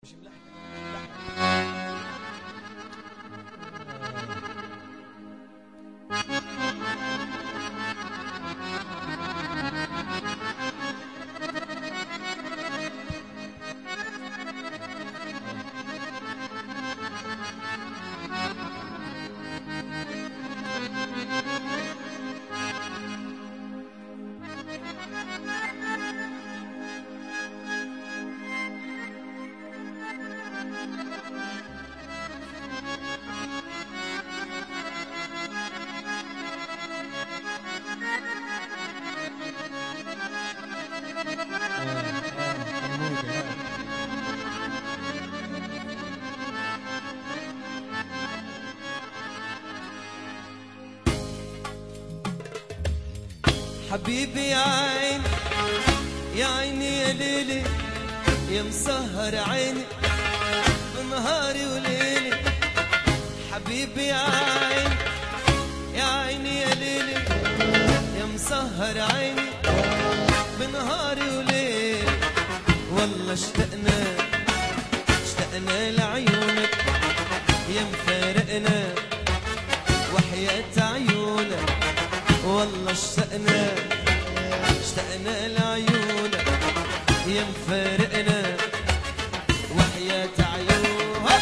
حبيبي يا عين يا عيني يا ليلي يا مسهر عيني بنهاري وليلي حبيبي يا عين يا عيني يا ليلي يا مسهر عيني بنهاري وليلي والله اشتقنا اشتقنا لعيونك يا مفارقنا وحياة عيونك والله اشتقنا اشتقنا لعيونك يا مفارقنا وحياة عيونك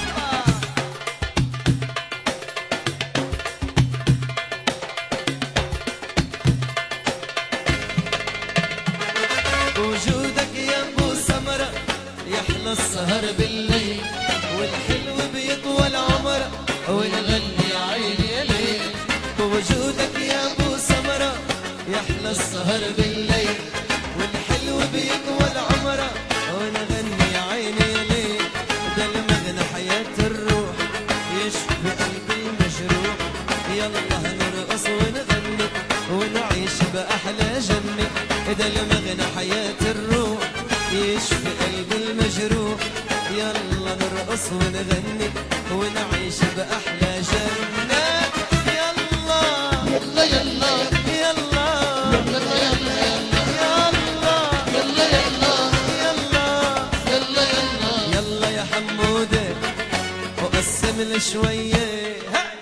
وجودك يا ابو سمرة يحلى السهر بالليل والحلو بيطول عمره ونغني يا عيني يا ليل بوجودك يا ابو سمرة يحلى السهر بالليل والحلو بيطول عمره ونغني يا عيني يا ليل ده المغنى حياة الروح يشفي قلبي المجروح يلا نرقص ونغني ونعيش بأحلى جنة ده المغنى حياة الروح يشفي قلبي المجروح يلا نرقص ونغني ونعيش بأحلى جنة يلا يلا يلا يلا يلا يلا يلا يلا يلا يلا يلا يلا يلا يا حمودة وقسم لي شوية هاي.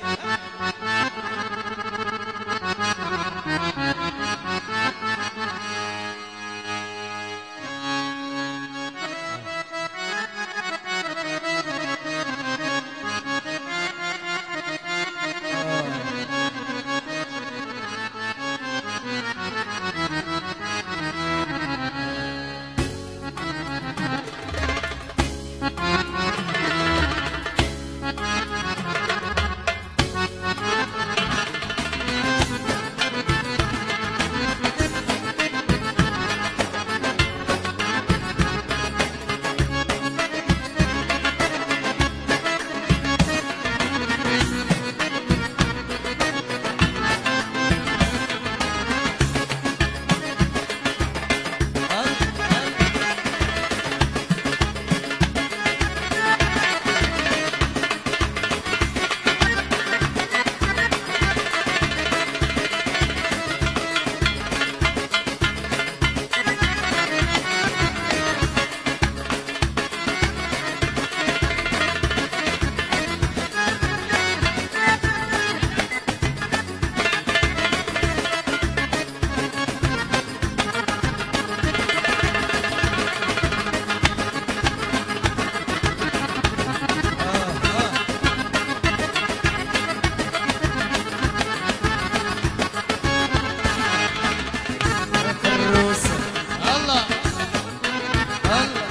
فروسة الله الله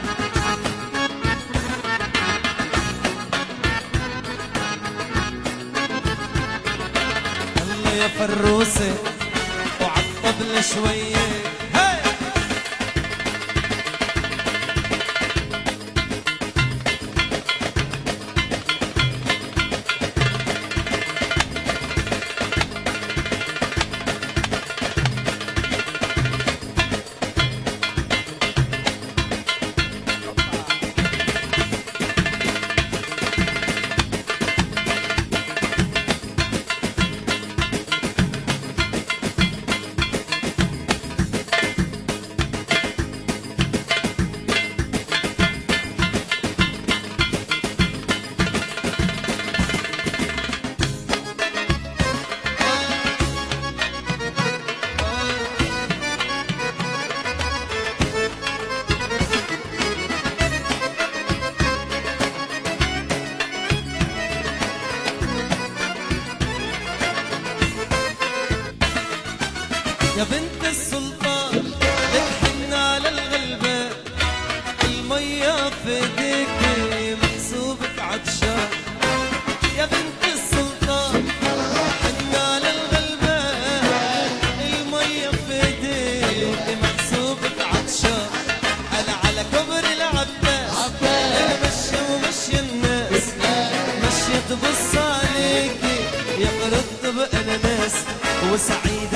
الله يا فروسة وعالطبلة شوية هاي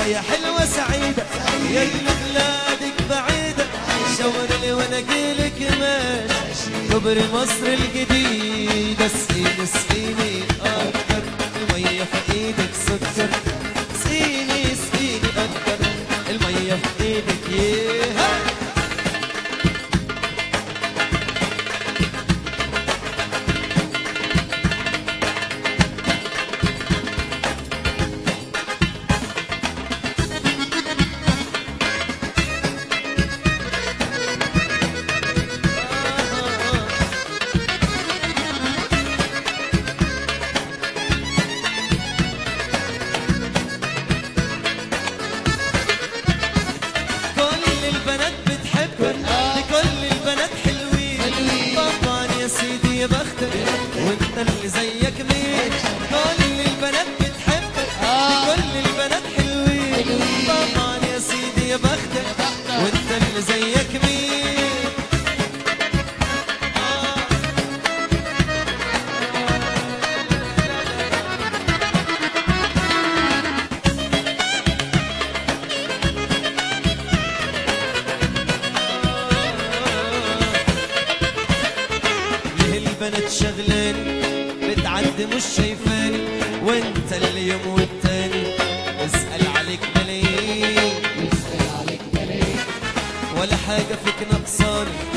يا حلوة سعيدة يا اللي بلادك بعيدة شاور لي وانا اجيلك ماشي كبر مصر الجديدة اسقيني اسقيني اكتر المية في ايدك سكر اسقيني اسقيني اكتر المية في ايدك ياه كل البنات بتحبك لكل البنات حلوين حلوين. طبعا يا سيدي يا بختك وانت اللي زيك مين كل البنات بتحبك آه. لكل البنات حلوين حلوين. طبعا يا سيدي يا بختك بختك. وانت اللي زيك مين آه. ليه البنات شغلاني بتعدي مش شايفاني وانت اليوم والتاني اسأل عليك ملايين يسأل عليك ملايين ولا حاجة فيك نقصاني